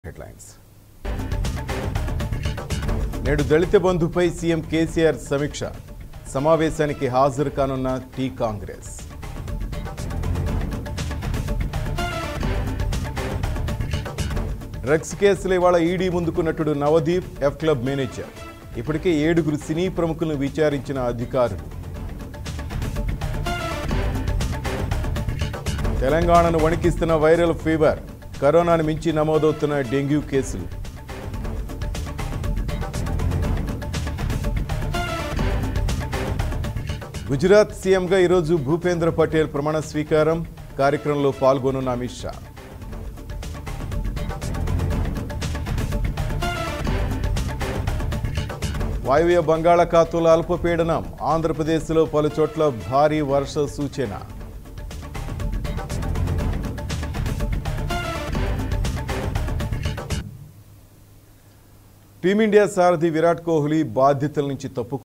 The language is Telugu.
హెడ్లైన్స్ నేడు దళిత బంధుపై సీఎం కేసీఆర్ సమీక్ష సమావేశానికి హాజరు కానున్న టీ కాంగ్రెస్ డ్రగ్స్ కేసులో ఇవాళ ఈడీ ముందుకు నటుడు నవదీప్ ఎఫ్ క్లబ్ మేనేజర్ ఇప్పటికే ఏడుగురు సినీ ప్రముఖులను విచారించిన అధికారులు తెలంగాణను వణికిస్తున్న వైరల్ ఫీవర్ కరోనాను మించి నమోదవుతున్న డెంగ్యూ కేసులు గుజరాత్ సీఎంగా ఈరోజు భూపేంద్ర పటేల్ ప్రమాణ స్వీకారం కార్యక్రమంలో పాల్గొనున్న అమిత్ షా వాయువ్య బంగాళాఖాతంలో అల్పపీడనం ఆంధ్రప్రదేశ్లో పలు చోట్ల భారీ వర్ష సూచన టీమిండియా సారథి విరాట్ కోహ్లీ బాధ్యతల నుంచి తప్పు